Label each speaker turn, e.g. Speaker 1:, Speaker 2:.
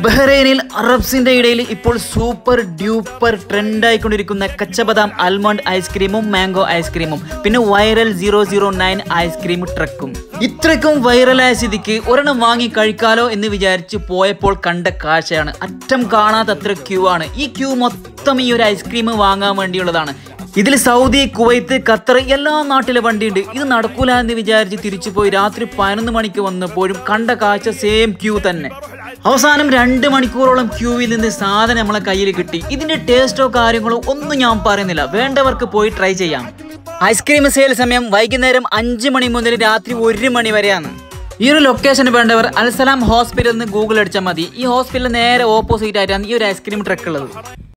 Speaker 1: ബഹ്റൈനിൽ അറബ്സിന്റെ ഇടയിൽ ഇപ്പോൾ സൂപ്പർ ഡ്യൂപ്പർ ട്രെൻഡ് ആയിക്കൊണ്ടിരിക്കുന്ന കച്ചബദാം ആൽമണ്ട് ഐസ്ക്രീമും മാംഗോ ഐസ്ക്രീമും പിന്നെ viral zero zero nine ice cream ട്രക്കും ഇത്രയ്ക്കും വൈറലായ സ്ഥിതിക്ക് ഒരെണ്ണം വാങ്ങി കഴിക്കാലോ എന്ന് വിചാരിച്ച് പോയപ്പോൾ കണ്ട കാഴ്ചയാണ് അറ്റം കാണാത്തത്ര ക്യൂ ആണ് ഈ ക്യൂ മൊത്തം ഈ ഒരു ഐസ്ക്രീം വാങ്ങാൻ വേണ്ടിയുള്ളതാണ് ഇതിൽ സൗദി കുവൈത്ത് ഖത്തർ എല്ലാ നാട്ടിലെ വണ്ടിയുണ്ട് ഇത് നടക്കൂല എന്ന് വിചാരിച്ച് തിരിച്ചു പോയി രാത്രി പതിനൊന്ന് മണിക്ക് വന്നപ്പോഴും കണ്ട കാഴ്ച സെയിം ക്യൂ തന്നെ അവസാനം രണ്ട് മണിക്കൂറോളം ക്യൂവിൽ നിന്ന് സാധനം നമ്മളെ കയ്യിൽ കിട്ടി ഇതിന്റെ ടേസ്റ്റോ കാര്യങ്ങളോ ഒന്നും ഞാൻ പറയുന്നില്ല വേണ്ടവർക്ക് പോയി ട്രൈ ചെയ്യാം ഐസ്ക്രീം സെയിൽ സമയം വൈകുന്നേരം അഞ്ച് മണി മുതൽ രാത്രി ഒരു മണി വരെയാണ് ഈ ഒരു ലൊക്കേഷൻ വേണ്ടവർ അൽസലാം ഹോസ്പിറ്റൽ എന്ന് ഗൂഗിൾ അടിച്ചാൽ മതി ഈ ഹോസ്പിറ്റലിൽ നേരെ ഓപ്പോസിറ്റ് ആയിട്ടാണ് ഈ ഒരു ഐസ്ക്രീം ട്രക്ക് ഉള്ളത്